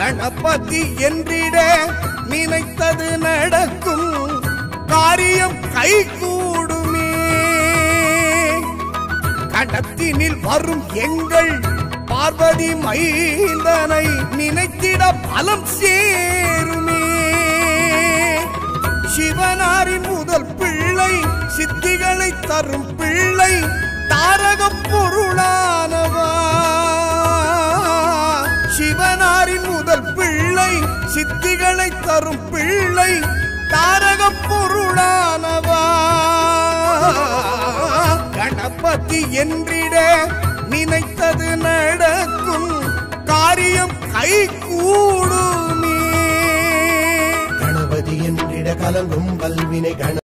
கணபதி என்றிட நினைத்தது நடக்கும் காரியம் கைகூடுமே கடத்தினில் வரும் எங்கள் பார்வதி மைந்தனை நினைத்திட பலம் சேருமே சிவனாரின் முதல் பிள்ளை சித்திகளை தரும் பிள்ளை தாரகப் பொருளானவா சிவனாரின் முதல் பிள்ளை சித்திகளை தரும் பிள்ளை தாரகப் பொருளானவா கணபதி என்றிட நினைத்தது நடக்கும் காரியம் கைகூடுமே கணபதி என்றிட கலங்கும் வல்வினை கண